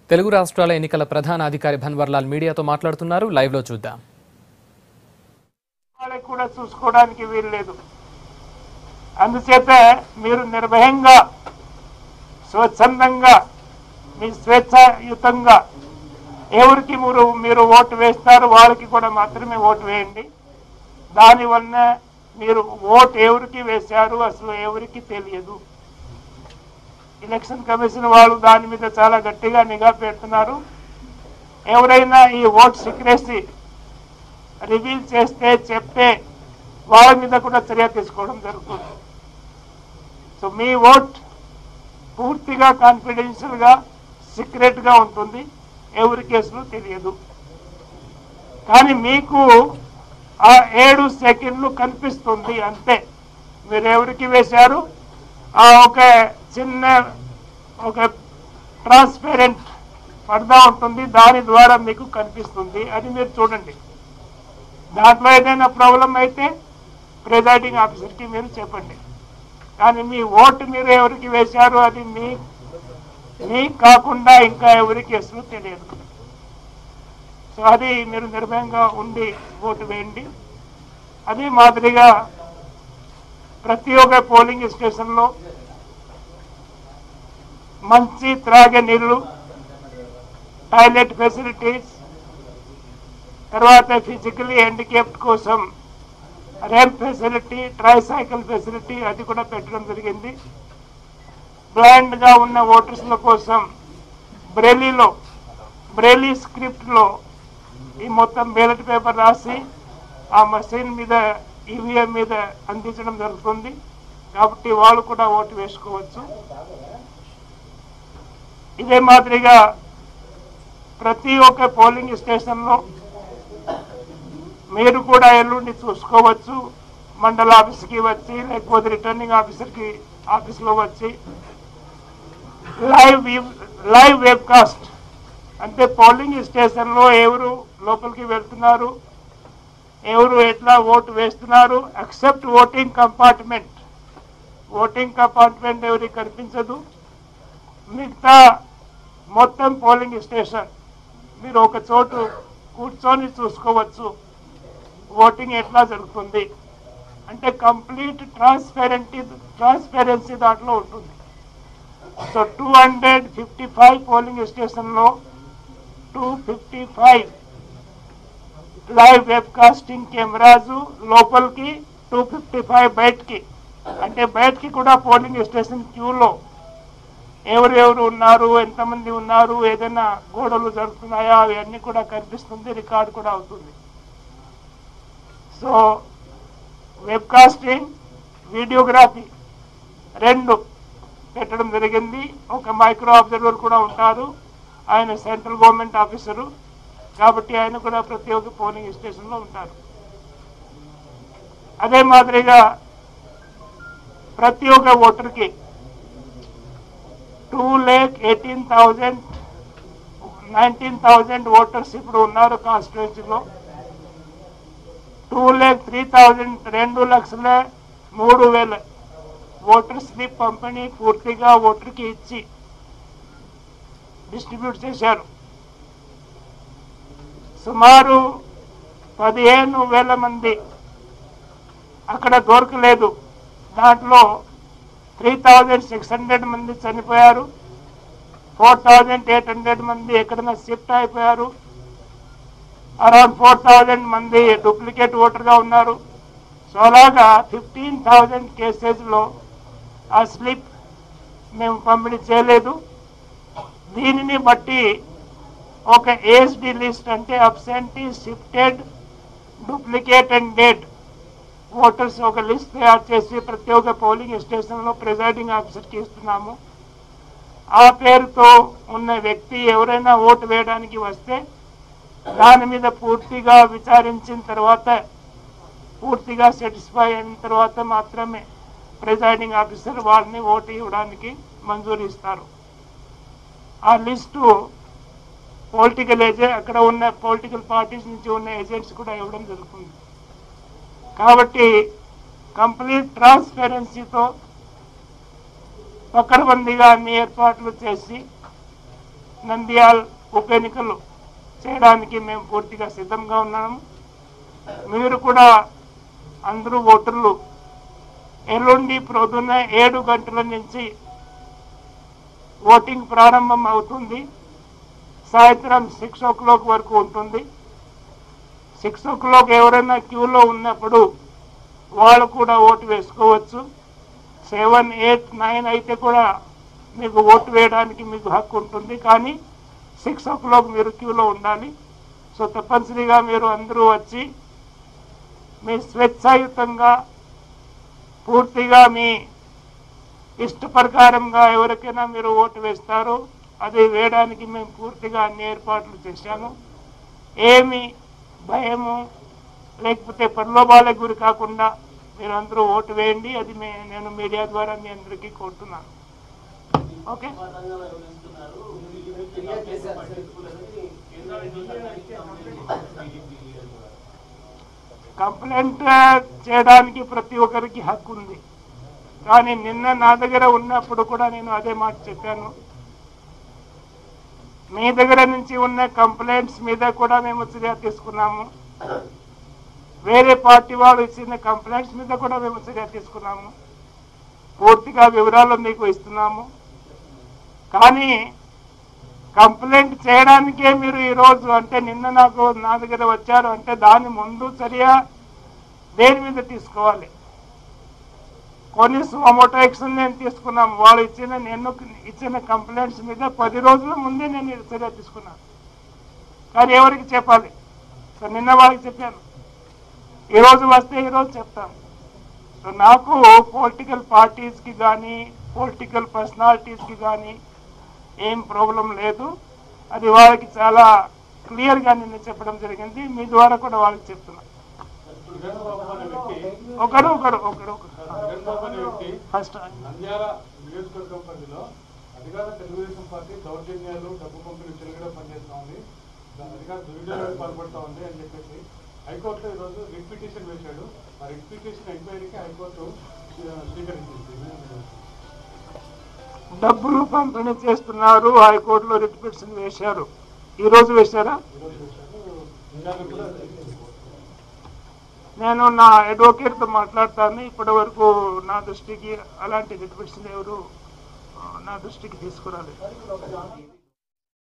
తెలుగు రాష్ట్రాల ఎన్నికల ప్రధాన అధికారి భన్వర్లాల్ మీడియాతో మాట్లాడుతున్నారు లైవ్ లో చూద్దాం వాళ్ళకి కూడా చూసుకోవడానికి వీల్లేదు అందుచేత మీరు నిర్భయంగా స్వచ్ఛందంగా మీ స్వేచ్ఛాయుతంగా ఎవరికి మీరు మీరు ఓటు వేస్తారు వాళ్ళకి కూడా మాత్రమే ఓటు వేయండి దానివల్ల మీరు ఓటు ఎవరికి వేశారు అసలు ఎవరికి తెలియదు ఎలక్షన్ కమిషన్ వాళ్ళు దాని మీద చాలా గట్టిగా నిఘా పెడుతున్నారు ఎవరైనా ఈ ఓట్ సీక్రెసీ రివీల్ చేస్తే చెప్తే వాళ్ళ మీద కూడా చర్య తీసుకోవడం జరుగుతుంది సో మీ ఓట్ పూర్తిగా కాన్ఫిడెన్షియల్ గా సీక్రెట్ గా ఉంటుంది ఎవరి కేసులో తెలియదు కానీ మీకు ఆ ఏడు సెకండ్లు కనిపిస్తుంది అంతే మీరు ఎవరికి వేశారు ఆ ఒక చిన్న ఒక ట్రాన్స్పరెంట్ పర్దా ఉంటుంది దాని ద్వారా మీకు కనిపిస్తుంది అది మీరు చూడండి దాంట్లో ఏదైనా ప్రాబ్లం అయితే ప్రిజైడింగ్ ఆఫీసర్కి మీరు చెప్పండి కానీ మీ ఓటు మీరు ఎవరికి వేశారు అది మీ మీకు కాకుండా ఇంకా ఎవరికి అసలు తెలియదు సో అది మీరు నిర్భయంగా ఉండి ఓటు వేయండి అదే మాదిరిగా ప్రతి ఒక్క పోలింగ్ స్టేషన్లో మంచి త్రాగే నీళ్లు టాయిలెట్ ఫెసిలిటీస్ తర్వాత ఫిజికలీ హ్యాండిక్యాప్డ్ కోసం ర్యాంప్ ఫెసిలిటీ ట్రైసైకిల్ ఫెసిలిటీ అది కూడా పెట్టడం జరిగింది బ్లైండ్ గా ఉన్న ఓటర్స్ల కోసం బ్రెలీలో బ్రెలీ స్క్రిప్ట్ లో ఈ మొత్తం బ్యాలెట్ పేపర్ రాసి ఆ మషిన్ మీద ఈవీఎం మీద అందించడం జరుగుతుంది కాబట్టి వాళ్ళు కూడా ఓటు వేసుకోవచ్చు ఇదే మాదిరిగా ప్రతి ఒక్క పోలింగ్ స్టేషన్లో మీరు కూడా ఎల్లుండి చూసుకోవచ్చు మండల ఆఫీస్కి వచ్చి లేకపోతే రిటర్నింగ్ ఆఫీసర్కి ఆఫీస్లో వచ్చి లైవ్ లైవ్ వెబ్కాస్ట్ అంటే పోలింగ్ స్టేషన్లో ఎవరు లోపలికి వెళ్తున్నారు ఎవరు ఎట్లా ఓటు వేస్తున్నారు accept voting compartment voting compartment ఎవరికి కనిపించదు మిగతా మొత్తం పోలింగ్ స్టేషన్ మీరు ఒక చోటు కూర్చొని చూసుకోవచ్చు ఓటింగ్ ఎట్లా జరుగుతుంది అంటే కంప్లీట్ ట్రాన్స్పరెంటీ ట్రాన్స్పరెన్సీ దాంట్లో ఉంటుంది so two hundred fifty five polling స్టేషన్లో two fifty five live web casting cameras లోపలికి టూ ఫిఫ్టీ ఫైవ్ బయటికి అంటే బయటికి కూడా పోలింగ్ స్టేషన్ క్యూలో ఎవరెవరు ఉన్నారు ఎంతమంది ఉన్నారు ఏదైనా గోడలు జరుగుతున్నాయా అవన్నీ కూడా కనిపిస్తుంది రికార్డు కూడా అవుతుంది సో వెబ్కాస్టింగ్ వీడియోగ్రఫీ రెండు పెట్టడం జరిగింది ఒక మైక్రో అబ్జర్వర్ కూడా ఉంటారు ఆయన సెంట్రల్ గవర్నమెంట్ ఆఫీసరు కాబట్టి ఆయన కూడా ప్రతి ఒక్క పోలింగ్ స్టేషన్లో ఉంటారు అదే మాదిరిగా ప్రతి ఒక్క ఓటర్కి two lakh eighteen thousand nineteen thousand voters ఇప్పుడు ఉన్నారు కాన్స్టిట్యున్సీలో టూ లేక్ త్రీ థౌజండ్ రెండు లక్షల మూడు వేల ఓటర్ స్లిప్ పంపిణీ పూర్తిగా ఓటర్కి ఇచ్చి డిస్ట్రిబ్యూట్ చేశారు సుమారు పదిహేను వేల మంది అక్కడ దొరకలేదు దాంట్లో త్రీ థౌజండ్ సిక్స్ హండ్రెడ్ మంది చనిపోయారు ఫోర్ థౌజండ్ ఎయిట్ హండ్రెడ్ మంది ఎక్కడైనా షిఫ్ట్ అయిపోయారు అరౌండ్ ఫోర్ థౌజండ్ మంది డూప్లికేట్ ఓటర్గా ఉన్నారు సో అలాగా ఫిఫ్టీన్ థౌజండ్ కేసెస్లో ఆ స్లిప్ మేము పంపిణీ చేయలేదు దీనిని బట్టి ఒక ఏఎస్డి లిస్ట్ అంటే absentee shifted duplicate and dead voters ఒక లిస్ట్ తయారు చేసి ప్రతి ఒక్క పోలింగ్ స్టేషన్లో ప్రిజైడింగ్ ఆఫీసర్కి ఇస్తున్నాము ఆ పేరుతో ఉన్న వ్యక్తి ఎవరైనా ఓటు వేయడానికి వస్తే దాని మీద పూర్తిగా విచారించిన తర్వాత పూర్తిగా సాటిస్ఫై అయిన తర్వాత మాత్రమే ప్రిజైడింగ్ ఆఫీసర్ వాళ్ళని ఓటు ఇవ్వడానికి మంజూరు ఇస్తారు ఆ లిస్టు పొలిటికల్ ఏజెంట్ అక్కడ ఉన్న పొలిటికల్ పార్టీస్ నుంచి ఉన్న ఏజెంట్స్ కూడా ఇవ్వడం జరుగుతుంది కాబట్టి కంప్లీట్ ట్రాన్స్పరెన్సీతో పకడ్బందీగా అన్ని ఏర్పాట్లు చేసి నంద్యాల్ ఉప ఎన్నికలు చేయడానికి మేము పూర్తిగా సిద్ధంగా ఉన్నాము మీరు కూడా అందరూ ఓటర్లు ఎల్లుండి ప్రొద్దున ఏడు గంటల నుంచి ఓటింగ్ ప్రారంభం అవుతుంది సాయంత్రం సిక్స్ ఓ క్లాక్ వరకు ఉంటుంది సిక్స్ ఓ క్లాక్ ఎవరైనా క్యూలో ఉన్నప్పుడు వాళ్ళు కూడా ఓటు వేసుకోవచ్చు సెవెన్ ఎయిట్ నైన్ అయితే కూడా మీకు ఓటు వేయడానికి మీకు హక్కు ఉంటుంది కానీ సిక్స్ ఓ క్లాక్ మీరు క్యూలో ఉండాలి సో తప్పనిసరిగా మీరు అందరూ వచ్చి మీ స్వేచ్ఛాయుతంగా పూర్తిగా మీ ఇష్ట ప్రకారంగా ఎవరికైనా మీరు ఓటు వేస్తారో అది వేయడానికి మేము పూర్తిగా అన్ని ఏర్పాట్లు చేశాము ఏమి భయము లేకపోతే ప్రలోభాలకు గురి కాకుండా మీరు అందరూ ఓటు వేయండి అది మే నేను మీడియా ద్వారా మీ అందరికీ కోరుతున్నాను ఓకే కంప్లైంట్ చేయడానికి ప్రతి ఒక్కరికి హక్కు ఉంది కానీ నిన్న నా దగ్గర ఉన్నప్పుడు కూడా నేను అదే మాట చెప్పాను మీ దగ్గర నుంచి ఉన్న కంప్లైంట్స్ మీద కూడా మేము చర్య తీసుకున్నాము వేరే పార్టీ వాళ్ళు ఇచ్చిన కంప్లైంట్స్ మీద కూడా మేము చర్య తీసుకున్నాము పూర్తిగా వివరాలు మీకు ఇస్తున్నాము కానీ కంప్లైంట్ చేయడానికే మీరు ఈరోజు అంటే నిన్న నాకు నా దగ్గర వచ్చారు అంటే దాని ముందు చర్య దేని మీద తీసుకోవాలి కొన్ని సుమోటో యాక్షన్ నేను తీసుకున్నాము వాళ్ళు ఇచ్చిన నేను ఇచ్చిన కంప్లైంట్స్ మీద పది రోజుల ముందే నేను ఈ చర్య తీసుకున్నాను కానీ ఎవరికి చెప్పాలి సో నిన్న వాళ్ళకి చెప్పాను ఈరోజు వస్తే ఈరోజు చెప్తాను సో నాకు పొలిటికల్ పార్టీస్కి కానీ పొలిటికల్ పర్సనాలిటీస్కి కానీ ఏం ప్రాబ్లం లేదు అది వాళ్ళకి చాలా క్లియర్గా నిన్న చెప్పడం జరిగింది మీ ద్వారా కూడా వాళ్ళకి చెప్తున్నా ఇప్పుడు జగన్బాబు అనే వ్యక్తి ఒకరు ఒకరు ఒకరు ఒకరు జగన్బాబు అనే వ్యక్తి ఫస్ట్ నంద్యాల నియోజకవర్గం పరిధిలో అధికార తెలుగుదేశం పార్టీ దౌర్జన్యాలు డబ్బు పంపిణీ చెలుగుగా పనిచేస్తా ఉంది దా- అధికార దుర్వినియోగానికి పాల్పడతా ఉంది అని చెప్పేసి హైకోర్టులో ఈరోజు రిట్ పిటిషన్ వేశాడు ఆ రిట్ పిటిషన్ ఎంక్వైరీకి హైకోర్టు ఆ, స్వీకరించింది డబ్బులు పంపిణీ చేస్తున్నారు హైకోర్టులో రిట్ పిటిషన్ వేశారు ఈ రోజు వేశారా ఈరోజు వేశారు నిజాలు కూడా నేను నా అడ్వకేట్తో మాట్లాడతాను ఇప్పటి వరకు నా దృష్టికి అలాంటి రిట్ పిటిషన్ ఎవరు ఆ, నా దృష్టికి తీసుకురాలేదు